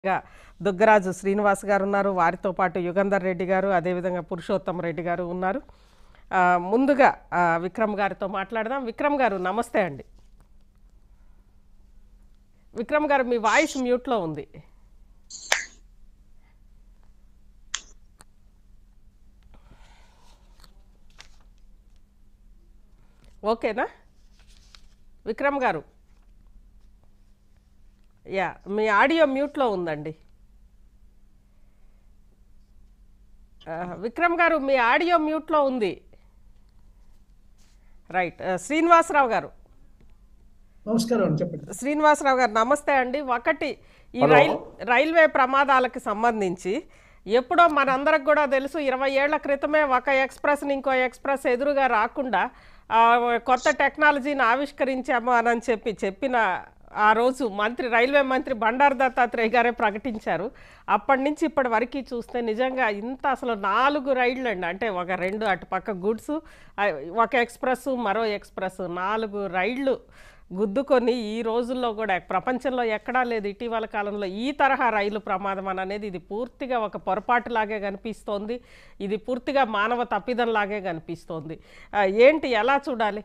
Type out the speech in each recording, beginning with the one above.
గా దుగ్గరాజు శ్రీనివాస్ గారు ఉన్నారు వారితో పాటు యుగంధర్ రెడ్డి గారు అదేవిధంగా పురుషోత్తమ్ రెడ్డి గారు ఉన్నారు ఆ, ముందుగా ఆ, విక్రమ్ గారితో మాట్లాడదాం విక్రమ్ గారు నమస్తే అండి విక్రమ్ గారు మీ వాయిస్ మ్యూట్లో ఉంది ఓకేనా విక్రమ్ గారు యా మీ ఆడియో మ్యూట్లో ఉందండి ఆ, విక్రమ్ గారు మీ ఆడియో మ్యూట్లో ఉంది రైట్ ఆ, శ్రీనివాసరావు గారు నమస్కారం అండి చెప్పండి శ్రీనివాసరావు గారు నమస్తే అండి ఒకటి ఈ రైల్ రైల్వే ప్రమాదాలకు సంబంధించి ఎప్పుడో మనందరికి కూడా తెలుసు ఇరవై ఏళ్ల క్రితమే ఒక ఎక్స్ప్రెస్ని ఇంకో ఎక్స్ప్రెస్ ఎదురుగా రాకుండా ఆ, కొత్త టెక్నాలజీని ఆవిష్కరించాము అని చెప్పి చెప్పిన ఆ రోజు మంత్రి రైల్వే మంత్రి బండారు దత్తాత్రేయ గారే ప్రకటించారు అప్పటి నుంచి ఇప్పటి వరకు చూస్తే నిజంగా ఇంత అసలు నాలుగు రైళ్ళు అండి అంటే ఒక రెండు అటు పక్క గుడ్స్ ఒక ఎక్స్ప్రెస్ మరో ఎక్స్ప్రెస్ నాలుగు రైళ్ళు గుద్దుకొని ఈ రోజుల్లో కూడా ప్రపంచంలో ఎక్కడా లేదు ఇటీవల కాలంలో ఈ తరహా రైలు ప్రమాదం అని అనేది ఇది పూర్తిగా ఒక పొరపాటులాగే కనిపిస్తోంది ఇది పూర్తిగా మానవ తప్పిదంలాగే కనిపిస్తోంది ఆ, ఏంటి ఎలా చూడాలి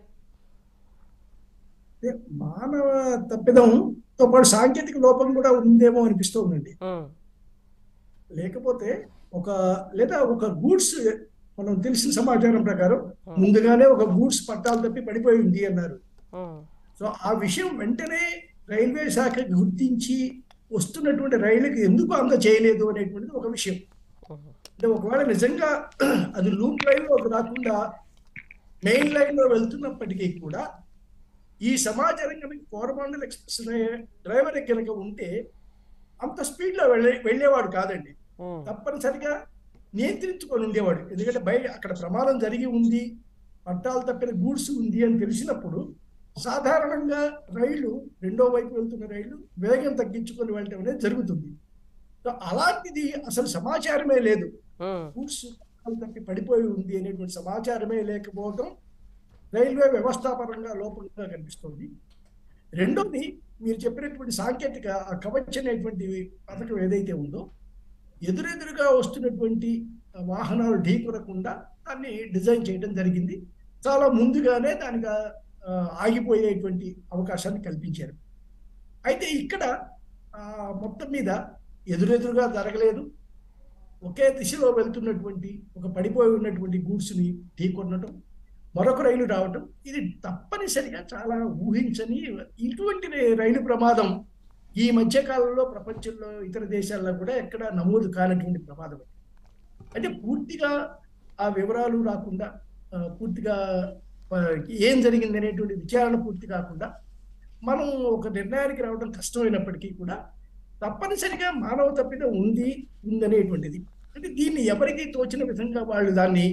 అంటే మానవ తప్పిదంతో పాటు సాంకేతిక లోపం కూడా ఉందేమో అనిపిస్తోందండి ఉమ్, లేకపోతే ఒక లేదా ఒక గూడ్స్ మనం తెలిసిన సమాచారం ప్రకారం ముందుగానే ఒక గూడ్స్ పట్టాలు తప్పి పడిపోయింది అన్నారు ఉమ్, సో ఆ విషయం వెంటనే రైల్వే శాఖ గుర్తించి వస్తున్నటువంటి రైళ్ళకి ఎందుకు అంత చేయలేదు అనేటువంటిది ఒక విషయం ఉమ్, అంటే ఒకవేళ నిజంగా అది లూప్ లైన్ లో రాకుండా మెయిన్ లైన్ లో వెళ్తున్నప్పటికీ కూడా ఈ సమాచారం కనుక కోరమాండల్ ఎక్స్ప్రెస్ డ్రైవర్ కనుక ఉంటే అంత స్పీడ్ లో వెళ్ళే వెళ్ళేవాడు కాదండి ఉమ్, తప్పనిసరిగా నియంత్రించుకొని ఉండేవాడు ఎందుకంటే బయట అక్కడ ప్రమాదం జరిగి ఉంది పట్టాలు తప్పిన గూడ్స్ ఉంది అని తెలిసినప్పుడు సాధారణంగా రైళ్లు రెండో వైపు వెళ్తున్న రైళ్లు వేగం తగ్గించుకొని వెళ్ళటం అనేది జరుగుతుంది సో అలాంటిది అసలు సమాచారమే లేదు ఉమ్, గూడ్స్ పట్టాలు తప్పి పడిపోయి ఉంది అనేటువంటి సమాచారమే లేకపోవడం రైల్వే వ్యవస్థాపరంగా లోపంగా కనిపిస్తుంది రెండోది మీరు చెప్పినటువంటి సాంకేతిక ఆ కవచ్ అనేటువంటి పథకం ఏదైతే ఉందో ఎదురెదురుగా వస్తున్నటువంటి వాహనాలు ఢీకొనకుండా దాన్ని డిజైన్ చేయడం జరిగింది చాలా ముందుగానే దానికి ఆ, ఆగిపోయేటువంటి అవకాశాన్ని కల్పించారు అయితే ఇక్కడ ఆ, మొత్తం మీద ఎదురెదురుగా జరగలేదు ఒకే దిశలో వెళ్తున్నటువంటి ఒక పడిపోయి ఉన్నటువంటి గూడ్స్ని ఢీకొనడం మరొక రైలు రావటం ఇది తప్పనిసరిగా చాలా ఊహించని ఇటువంటి రైలు ప్రమాదం ఈ మధ్య కాలంలో ప్రపంచంలో ఇతర దేశాల్లో కూడా ఎక్కడ నమోదు కానటువంటి ప్రమాదం అది. అంటే పూర్తిగా ఆ వివరాలు రాకుండా ఆ, పూర్తిగా ఆ, ఏం జరిగింది అనేటువంటి విచారణ పూర్తి కాకుండా మనం ఒక నిర్ణయానికి రావడం కష్టమైనప్పటికీ కూడా తప్పనిసరిగా మానవ తప్పిదం ఉంది ఉందనేటువంటిది అంటే దీన్ని ఎవరికి తోచిన విధంగా వాళ్ళు దాన్ని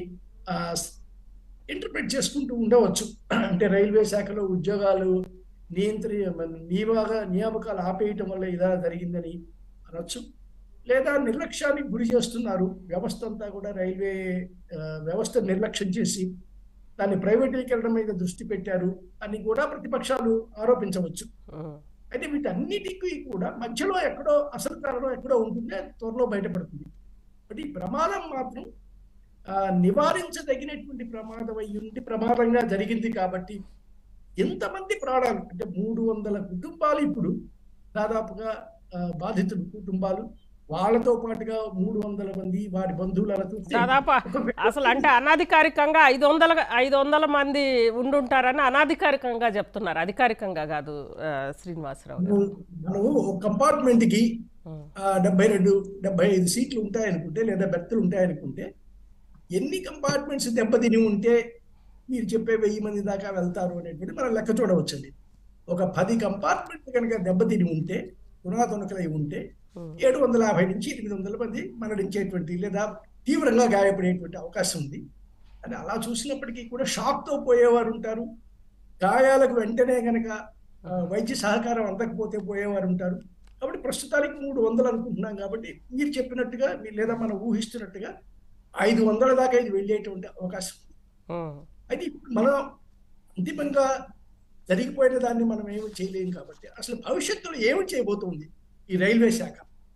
ఇంటర్ప్రిట్ చేసుకుంటూ ఉండవచ్చు అంటే రైల్వే శాఖలో ఉద్యోగాలు నియంత్రి నియామక నియామకాలు ఆపేయటం వల్ల ఇలా జరిగిందని అనొచ్చు లేదా నిర్లక్ష్యానికి గురి చేస్తున్నారు వ్యవస్థ అంతా కూడా రైల్వే ఆ, వ్యవస్థ నిర్లక్ష్యం చేసి దాన్ని ప్రైవేటీకరణ మీద దృష్టి పెట్టారు అని కూడా ప్రతిపక్షాలు ఆరోపించవచ్చు ఉమ్, అయితే వీటన్నిటికీ కూడా మధ్యలో ఎక్కడో అసలు కారణం ఎక్కడో ఉంటుంది అది త్వరలో బయటపడుతుంది బట్ ఈ ప్రమాదం మాత్రం ఆ, నివారించదగినటువంటి ప్రమాదం అయి ఉండి ప్రమాదంగా జరిగింది కాబట్టి ఎంతమంది ప్రాణాలు అంటే మూడు వందల కుటుంబాలు ఇప్పుడు దాదాపుగా ఆ, బాధితులు కుటుంబాలు వాళ్ళతో పాటుగా మూడు వందల మంది వారి బంధువులతో దాదాపు అసలు అంటే అనాధికారికంగా ఐదు వందల ఐదు వందల మంది ఉండుంటారని అనాధికారికంగా చెప్తున్నారు అధికారికంగా కాదు ఆ, శ్రీనివాసరావు గారు మనము ఒక కంపార్ట్మెంట్ కి ఉమ్, ఆ, డెబ్బై రెండు డెబ్బై ఐదు సీట్లు ఉంటాయనుకుంటే లేదా బెర్తులు ఉంటాయనుకుంటే ఎన్ని కంపార్ట్మెంట్స్ దెబ్బతిని ఉంటే మీరు చెప్పే వెయ్యి మంది దాకా వెళ్తారు అనేటువంటి మనం లెక్క చూడవచ్చండి ఒక పది కంపార్ట్మెంట్ కనుక దెబ్బతిని ఉంటే పునాతునకలై ఉంటే ఉమ్, ఏడు వందల యాభై నుంచి ఎనిమిది వందల మంది మరణించేటువంటి లేదా తీవ్రంగా గాయపడేటువంటి అవకాశం ఉంది అని అలా చూసినప్పటికీ కూడా షాక్తో పోయేవారు ఉంటారు గాయాలకు వెంటనే కనుక ఆ, వైద్య సహకారం అందకపోతే పోయేవారు ఉంటారు కాబట్టి ప్రస్తుతానికి మూడు వందలు అనుకుంటున్నాం కాబట్టి మీరు చెప్పినట్టుగా మీ- లేదా మనం ఊహిస్తున్నట్టుగా ఐదు వందల దాకా ఇది వెళ్ళేటువంటి అవకాశం ఉంది ఉమ్, అయితే ఇప్పుడు మనం అంతిమంగా జరిగిపోయిన దాన్ని మనం ఏమి చేయలేము కాబట్టి అసలు భవిష్యత్తులో ఏమి చేయబోతుంది ఈ రైల్వే శాఖ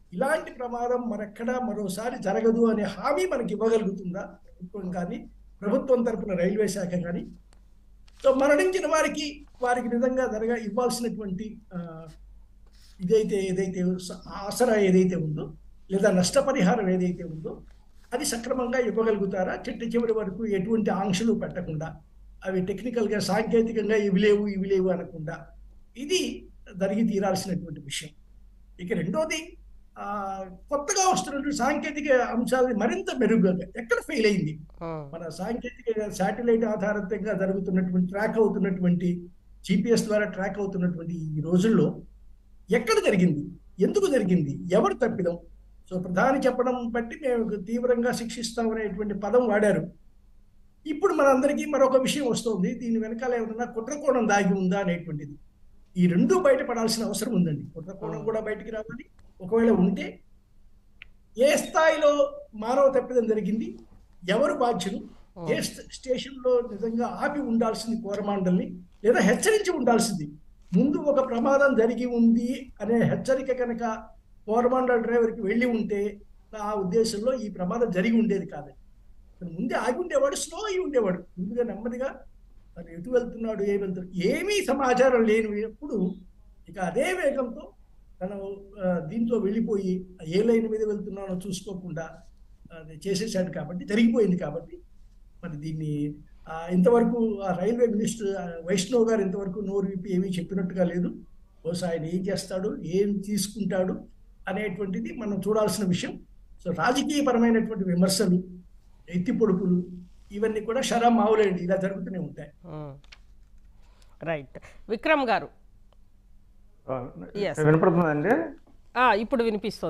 ఇలాంటి ప్రమాదం మరెక్కడా మరోసారి జరగదు అనే హామీ మనకి ఇవ్వగలుగుతుందా ప్రభుత్వం కానీ ప్రభుత్వం తరపున రైల్వే శాఖ కానీ సో మరణించిన వారికి వారికి నిజంగా జరగ ఇవ్వాల్సినటువంటి ఆ, ఇదైతే ఏదైతే స- ఆసరా ఏదైతే ఉందో లేదా నష్టపరిహారం ఏదైతే ఉందో అది సక్రమంగా ఇవ్వగలుగుతారా చిట్ట చివరి వరకు ఎటువంటి ఆంక్షలు పెట్టకుండా అవి టెక్నికల్గా సాంకేతికంగా ఇవి లేవు ఇవి లేవు అనకుండా ఇది జరిగి తీరాల్సినటువంటి విషయం ఇక రెండోది ఆ, కొత్తగా వస్తున్నటువంటి సాంకేతిక అంశాలని మరింత మెరుగ్గా ఎక్కడ ఫెయిల్ అయింది ఉమ్, మన సాంకేతిక శాటిలైట్ ఆధారితంగా జరుగుతున్నటువంటి ట్రాక్ అవుతున్నటువంటి జిపిఎస్ ద్వారా ట్రాక్ అవుతున్నటువంటి ఈ రోజుల్లో ఎక్కడ జరిగింది ఎందుకు జరిగింది ఎవరు తప్పిదం సో ప్రధాని చెప్పడం బట్టి మేము తీవ్రంగా శిక్షిస్తామనేటువంటి పదం వాడారు ఇప్పుడు మనందరికీ మరొక విషయం వస్తుంది దీని వెనకాల ఏమన్నా కుట్రకోణం దాగి ఉందా అనేటువంటిది ఈ రెండు బయటపడాల్సిన అవసరం ఉందండి కుట్రకోణం కూడా బయటికి రావాలి ఒకవేళ ఉంటే ఏ స్థాయిలో మానవ తప్పిదం జరిగింది ఎవరు బాధ్యులు ఏ స్ట- స్టేషన్లో నిజంగా ఆపి ఉండాల్సింది కోరమాండల్ని లేదా హెచ్చరించి ఉండాల్సింది ముందు ఒక ప్రమాదం జరిగి ఉంది అనే హెచ్చరిక కనుక కోరమాండల్ డ్రైవర్కి వెళ్ళి ఉంటే నా ఉద్దేశంలో ఈ ప్రమాదం జరిగి ఉండేది కాదండి అతను ముందే ఆగి ఉండేవాడు స్లో అయి ఉండేవాడు ముందుగా నెమ్మదిగా తను ఎటు వెళ్తున్నాడు ఏ వెళ్తున్నాడు ఏమీ సమాచారం లేనిప్పుడు ఇక అదే వేగంతో తను ఆ, దీంట్లో వెళ్ళిపోయి ఏ లైన్ మీద వెళ్తున్నానో చూసుకోకుండా అది చేసేసాడు కాబట్టి జరిగిపోయింది కాబట్టి మరి దీన్ని ఆ, ఇంతవరకు ఆ రైల్వే మినిస్టర్ ఆ, వైష్ణవ్ గారు ఇంతవరకు నోరు విప్పి ఏమీ చెప్పినట్టుగా లేదు బహుశా ఆయన ఏం చేస్తాడు ఏం తీసుకుంటాడు అనేటువంటిది మనం చూడాల్సిన విషయం సో రాజకీయపరమైనటువంటి విమర్శలు ఎత్తి పొడుపులు ఇవన్నీ కూడా షరా మావులేండి ఇలా జరుగుతూనే ఉంటాయి ఉమ్. రైట్ విక్రమ్ గారు Yes. వినపడుతుందండి ఆ, ఇప్పుడు వినిపిస్తుంది